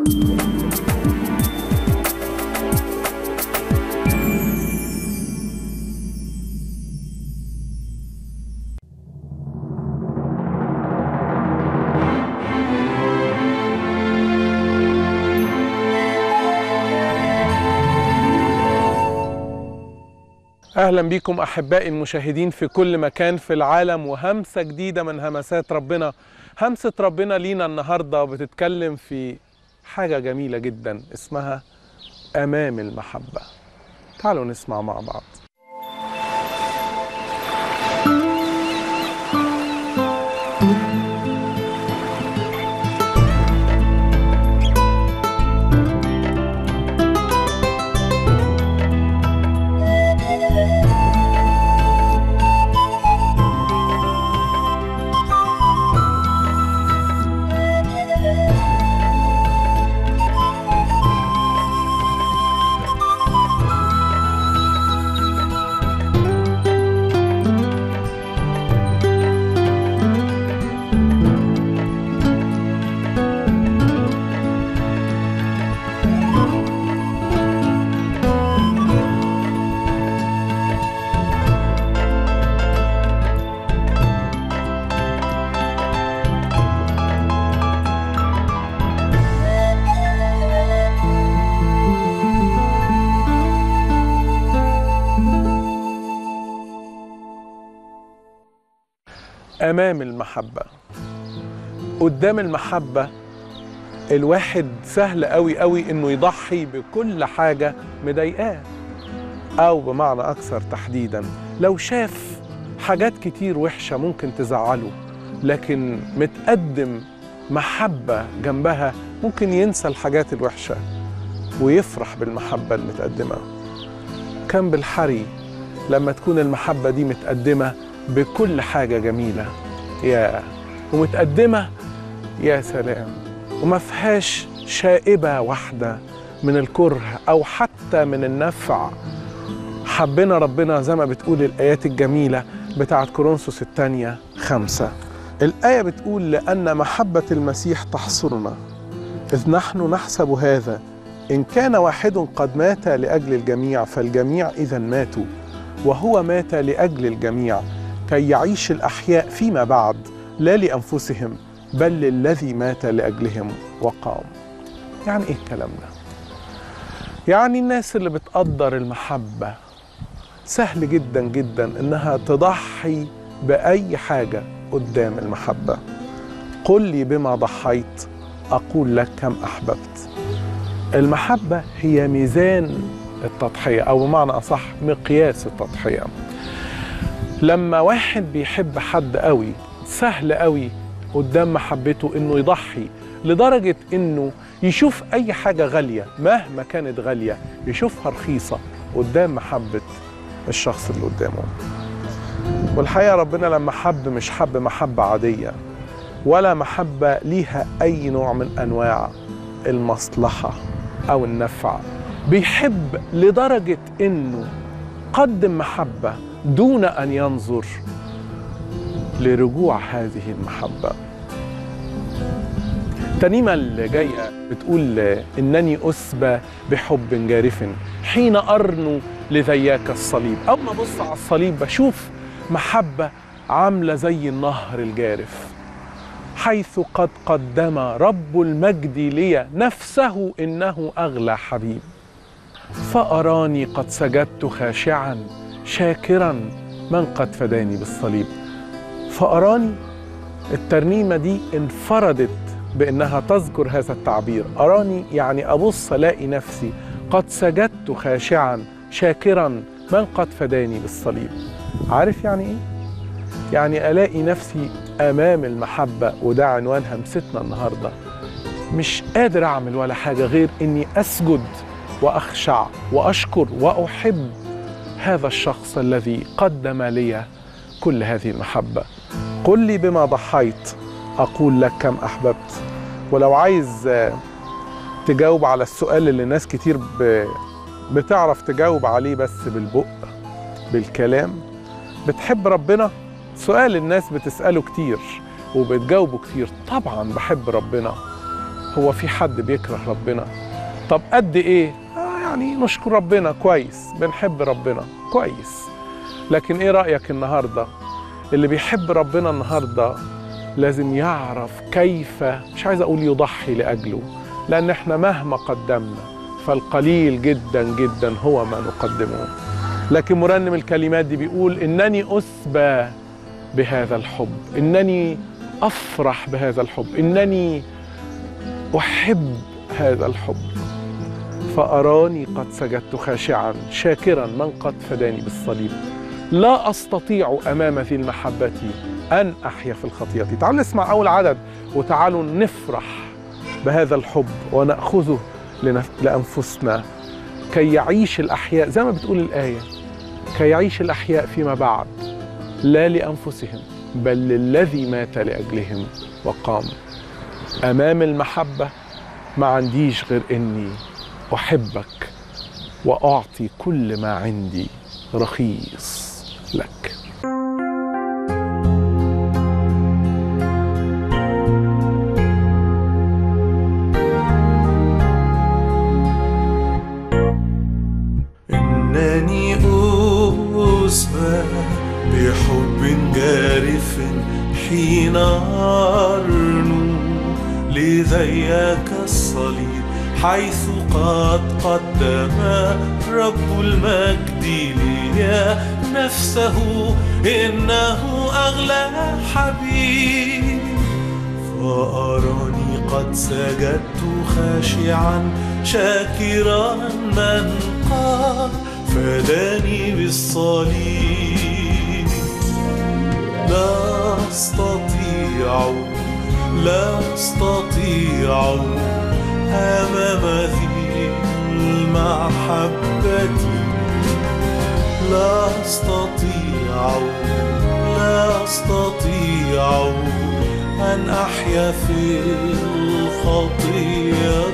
اهلا بكم احبائي المشاهدين في كل مكان في العالم وهمسه جديده من همسات ربنا همسه ربنا لينا النهارده بتتكلم في حاجه جميله جدا اسمها امام المحبه تعالوا نسمع مع بعض امام المحبه قدام المحبه الواحد سهل قوي قوي انه يضحي بكل حاجه مضايقاه او بمعنى اكثر تحديدا لو شاف حاجات كتير وحشه ممكن تزعله لكن متقدم محبه جنبها ممكن ينسى الحاجات الوحشه ويفرح بالمحبه المتقدمه كان بالحري لما تكون المحبه دي متقدمه بكل حاجة جميلة يا ومتقدمة يا سلام وما فيهاش شائبة واحدة من الكره أو حتى من النفع حبنا ربنا زي ما بتقول الآيات الجميلة بتاعت كورنثوس الثانية خمسة الآية بتقول لأن محبة المسيح تحصرنا إذ نحن نحسب هذا إن كان واحد قد مات لأجل الجميع فالجميع إذا ماتوا وهو مات لأجل الجميع كي يعيش الأحياء فيما بعد لا لأنفسهم بل للذي مات لأجلهم وقام يعني إيه الكلام ده؟ يعني الناس اللي بتقدر المحبة سهل جدا جدا إنها تضحي بأي حاجة قدام المحبة قل لي بما ضحيت أقول لك كم أحببت المحبة هي ميزان التضحية أو بمعنى أصح مقياس التضحية لما واحد بيحب حد قوي سهل قوي قدام محبته انه يضحي لدرجة انه يشوف اي حاجة غالية مهما كانت غالية يشوفها رخيصة قدام محبة الشخص اللي قدامه والحقيقة ربنا لما حب مش حب محبة عادية ولا محبة ليها أي نوع من أنواع المصلحة أو النفع بيحب لدرجة إنه قدم محبة دون ان ينظر لرجوع هذه المحبه الترنيمه اللي جايه بتقول انني اسبى بحب جارف حين ارنو لذياك الصليب اول ما ابص على الصليب بشوف محبه عامله زي النهر الجارف حيث قد قدم رب المجد لي نفسه انه اغلى حبيب فاراني قد سجدت خاشعا شاكرا من قد فداني بالصليب فأراني الترنيمة دي انفردت بأنها تذكر هذا التعبير أراني يعني أبص ألاقي نفسي قد سجدت خاشعا شاكرا من قد فداني بالصليب عارف يعني إيه؟ يعني ألاقي نفسي أمام المحبة وده عنوان همستنا النهاردة مش قادر أعمل ولا حاجة غير إني أسجد وأخشع وأشكر وأحب هذا الشخص الذي قدم لي كل هذه المحبة قل لي بما ضحيت أقول لك كم أحببت ولو عايز تجاوب على السؤال اللي ناس كتير ب... بتعرف تجاوب عليه بس بالبق بالكلام بتحب ربنا سؤال الناس بتسأله كتير وبتجاوبه كتير طبعا بحب ربنا هو في حد بيكره ربنا طب قد ايه آه يعني نشكر ربنا كويس بنحب ربنا كويس لكن ايه رايك النهارده اللي بيحب ربنا النهارده لازم يعرف كيف مش عايز اقول يضحي لاجله لان احنا مهما قدمنا فالقليل جدا جدا هو ما نقدمه لكن مرنم الكلمات دي بيقول انني اسبى بهذا الحب انني افرح بهذا الحب انني احب هذا الحب فاراني قد سجدت خاشعا شاكرا من قد فداني بالصليب لا استطيع امام ذي المحبه ان احيا في الخطيه تعالوا نسمع اول عدد وتعالوا نفرح بهذا الحب وناخذه لنف- لانفسنا كي يعيش الاحياء زي ما بتقول الايه كي يعيش الاحياء فيما بعد لا لانفسهم بل للذي مات لاجلهم وقام امام المحبه ما عنديش غير اني احبك واعطي كل ما عندي رخيص لك إنني أسبى بحب جارف حين أرنو لذيك الصليب حيث قد قدم رب المجد لي نفسه إنه أغلى حبيب فأراني قد سجدت خاشعا شاكرا من قد فداني بالصليب لا أستطيع لا أستطيع أمام ذي المحبة لا أستطيع لا أستطيع أن أحيا في الخطيئة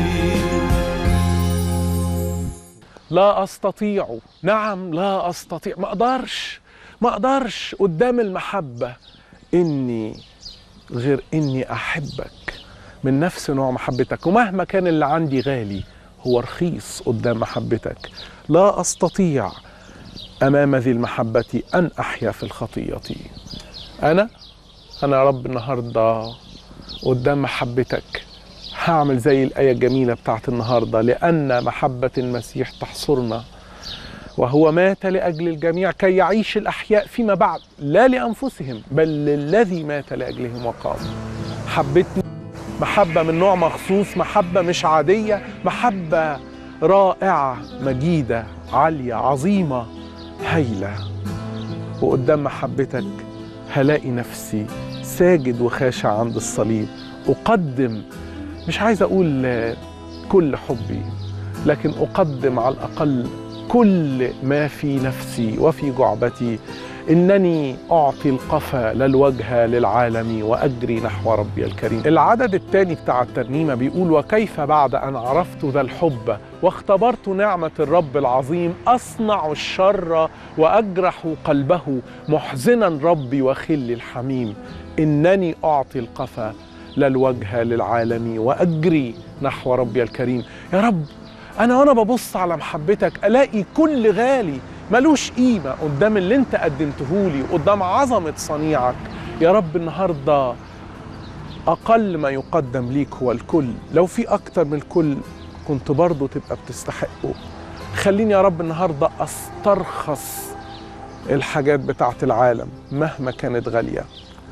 لا استطيع نعم لا استطيع ما اقدرش ما اقدرش قدام المحبه اني غير اني احبك من نفس نوع محبتك ومهما كان اللي عندي غالي هو رخيص قدام محبتك لا استطيع امام ذي المحبه ان احيا في الخطيه انا انا يا رب النهارده قدام محبتك هعمل زي الآية الجميلة بتاعت النهاردة لأن محبة المسيح تحصرنا وهو مات لأجل الجميع كي يعيش الأحياء فيما بعد لا لأنفسهم بل للذي مات لأجلهم وقام حبتني محبة من نوع مخصوص محبة مش عادية محبة رائعة مجيدة عالية عظيمة هايلة وقدام محبتك هلاقي نفسي ساجد وخاشع عند الصليب أقدم مش عايز أقول آه، كل حبي لكن أقدم على الأقل كل ما في نفسي وفي جعبتي إنني أعطي القفا لا الوجه للعالم وأجري نحو ربي الكريم العدد الثاني بتاع الترنيمة بيقول وكيف بعد أن عرفت ذا الحب واختبرت نعمة الرب العظيم أصنع الشر وأجرح قلبه محزنا ربي وخلي الحميم إنني أعطي القفا لا الوجه للعالم وأجري نحو ربي الكريم يا رب أنا وأنا ببص على محبتك ألاقي كل غالي ملوش قيمة قدام اللي أنت قدمته لي قدام عظمة صنيعك يا رب النهاردة أقل ما يقدم ليك هو الكل لو في أكتر من الكل كنت برضه تبقى بتستحقه خليني يا رب النهاردة أسترخص الحاجات بتاعت العالم مهما كانت غالية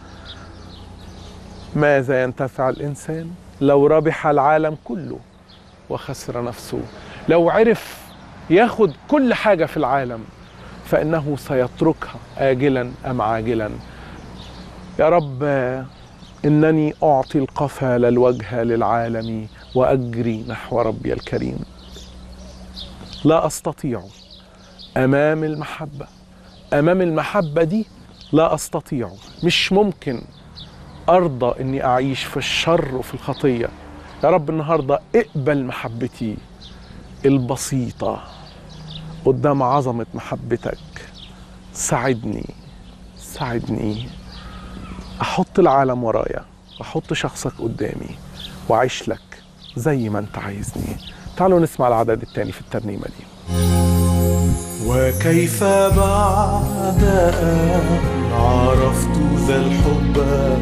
ماذا ينتفع الإنسان لو ربح العالم كله وخسر نفسه لو عرف ياخد كل حاجة في العالم فإنه سيتركها آجلا أم عاجلا يا رب إنني أعطي القفا لا الوجه للعالم وأجري نحو ربي الكريم لا أستطيع أمام المحبة أمام المحبة دي لا أستطيع مش ممكن أرضى إني أعيش في الشر وفي الخطية يا رب النهاردة اقبل محبتي البسيطة قدام عظمة محبتك ساعدني ساعدني أحط العالم ورايا واحط شخصك قدامي واعيش لك زي ما انت عايزني تعالوا نسمع العدد التاني في الترنيمه دي وكيف بعد أن عرفت ذا الحب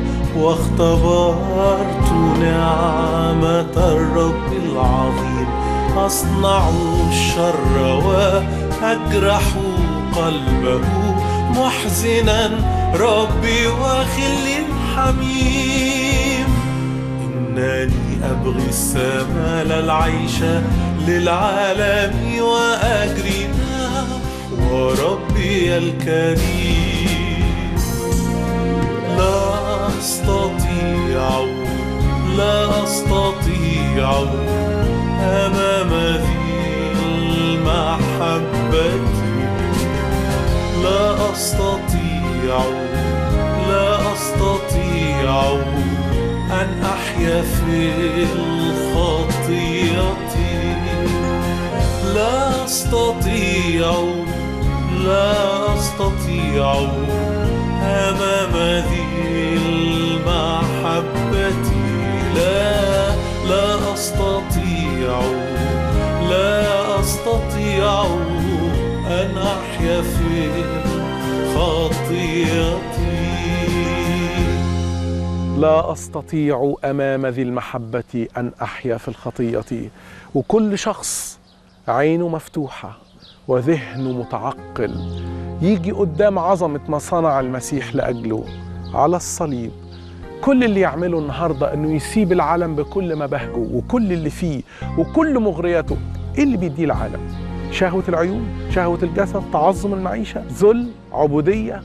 واختبرت نعمة الرب العظيم أصنع الشر وأجرح قلبه محزنا ربي وخلي الحميم إنني أبغي السمال العيش للعالم وأجري وربي الكريم لا أستطيع لا أستطيع أمام ذي المحبة لا أستطيع لا أستطيع أن أحيا في الخطيئة لا أستطيع لا أستطيع أمام ذي المحبة لا لا أستطيع لا أستطيع أن أحيا في خطيئتي لا استطيع امام ذي المحبه ان احيا في الخطيه وكل شخص عينه مفتوحه وذهنه متعقل يجي قدام عظمه ما صنع المسيح لاجله على الصليب كل اللي يعمله النهارده انه يسيب العالم بكل مباهجه وكل اللي فيه وكل مغرياته ايه اللي بيديه العالم شهوه العيون شهوه الجسد تعظم المعيشه ذل عبوديه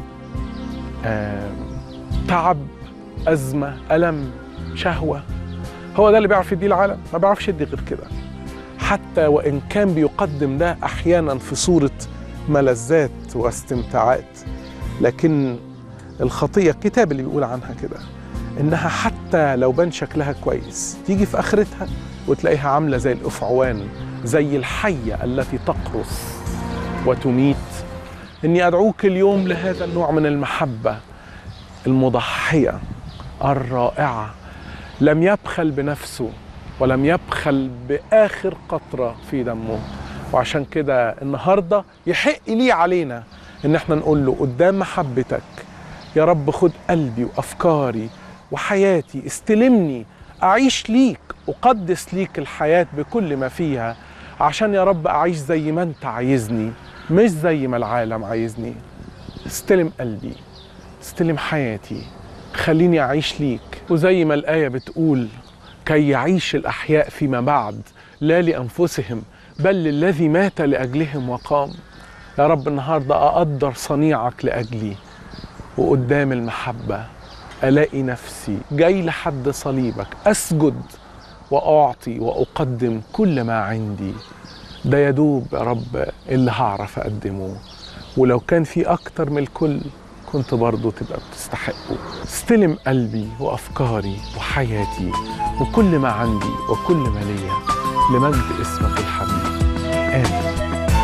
آم، تعب أزمة ألم شهوة هو ده اللي بيعرف يديه العالم ما بيعرفش يدي غير كده حتى وإن كان بيقدم ده أحيانا في صورة ملذات واستمتاعات لكن الخطية الكتاب اللي بيقول عنها كده إنها حتى لو بان شكلها كويس تيجي في آخرتها وتلاقيها عاملة زي الأفعوان زي الحية التي تقرص وتميت إني أدعوك اليوم لهذا النوع من المحبة المضحية الرائعة لم يبخل بنفسه ولم يبخل بآخر قطرة في دمه وعشان كده النهاردة يحق لي علينا إن احنا نقول له قدام محبتك يا رب خد قلبي وأفكاري وحياتي استلمني أعيش ليك أقدس ليك الحياة بكل ما فيها عشان يا رب أعيش زي ما أنت عايزني مش زي ما العالم عايزني استلم قلبي استلم حياتي خليني أعيش ليك وزي ما الآية بتقول كي يعيش الأحياء فيما بعد لا لأنفسهم بل للذي مات لأجلهم وقام يا رب النهاردة أقدر صنيعك لأجلي وقدام المحبة ألاقي نفسي جاي لحد صليبك أسجد وأعطي وأقدم كل ما عندي ده يدوب يا رب اللي هعرف أقدمه ولو كان في أكتر من الكل كنت برضو تبقى بتستحقه استلم قلبي وأفكاري وحياتي وكل ما عندي وكل ما ليا لمجد اسمك الحبيب آمين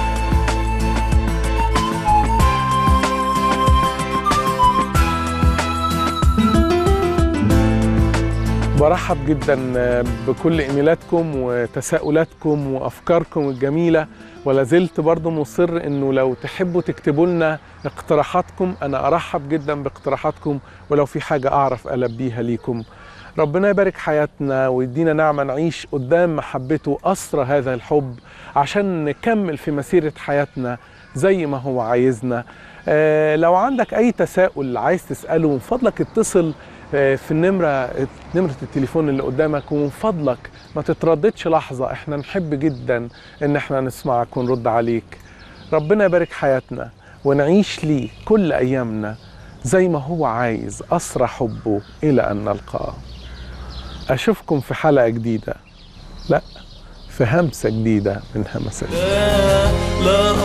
برحب جدا بكل ايميلاتكم وتساؤلاتكم وافكاركم الجميله ولا زلت برضو مصر انه لو تحبوا تكتبوا لنا اقتراحاتكم انا ارحب جدا باقتراحاتكم ولو في حاجه اعرف البيها ليكم ربنا يبارك حياتنا ويدينا نعمه نعيش قدام محبته اسرى هذا الحب عشان نكمل في مسيره حياتنا زي ما هو عايزنا آه لو عندك اي تساؤل عايز تساله من فضلك اتصل في النمرة نمرة التليفون اللي قدامك ومن فضلك ما تترددش لحظة احنا نحب جدا ان احنا نسمعك ونرد عليك ربنا يبارك حياتنا ونعيش ليه كل ايامنا زي ما هو عايز اسرى حبه الى ان نلقاه اشوفكم في حلقة جديدة لا في همسة جديدة من همسات لا لا